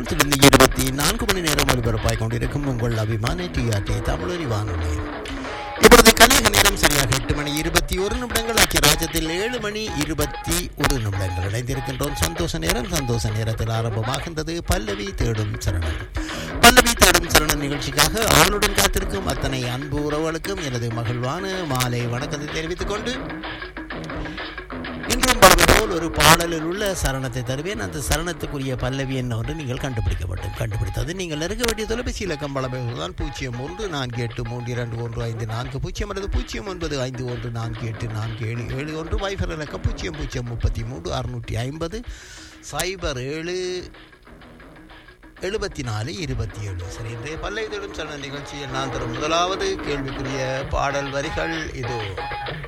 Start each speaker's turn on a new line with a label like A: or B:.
A: பிரான்சிலிருந்து இருபத்தி நான்கு மணி நேரம் ஒலிபரப்பாய் கொண்டிருக்கும் உங்கள் அபிமான டிஆர்டி தமிழொலி வானொலி இப்பொழுது கலிக நேரம் சரியாக எட்டு மணி இருபத்தி ஒரு நிமிடங்கள் ஆக்கிய ராஜ்யத்தில் ஏழு மணி இருபத்தி ஒரு நிமிடங்கள் இணைந்திருக்கின்றோம் சந்தோஷ நேரம் சந்தோஷ நேரத்தில் ஆரம்பமாகின்றது பல்லவி தேடும் சரணம் பல்லவி தேடும் சரணம் நிகழ்ச்சிக்காக அவளுடன் காத்திருக்கும் அத்தனை அன்பு உறவுகளுக்கும் எனது மகிழ்வான மாலை வணக்கத்தை தெரிவித்துக் கொண்டு இன்றும் பலவை போல் ஒரு பாடலில் உள்ள சரணத்தை தருவேன் அந்த சரணத்துக்குரிய பல்லவி என்ன ஒன்று நீங்கள் கண்டுபிடிக்கப்பட்டது கண்டுபிடித்தது நீங்கள் நெருங்க வேண்டிய தொலைபேசி இலக்கம் பலவை தான் பூஜ்ஜியம் ஒன்று நான்கு எட்டு மூன்று இரண்டு ஒன்று ஐந்து நான்கு பூஜ்ஜியம் அல்லது பூஜ்ஜியம் ஒன்பது ஐந்து ஒன்று நான்கு எட்டு நான்கு ஏழு ஏழு ஒன்று வைஃபர் இலக்கம் பூஜ்ஜியம் பூஜ்ஜியம் முப்பத்தி மூன்று அறுநூற்றி ஐம்பது சைபர் ஏழு எழுபத்தி நாலு இருபத்தி ஏழு சரி இன்றைய பல்லை தொடும் சரண நிகழ்ச்சியில் நான் தரும் முதலாவது கேள்விக்குரிய பாடல் வரிகள் இதோ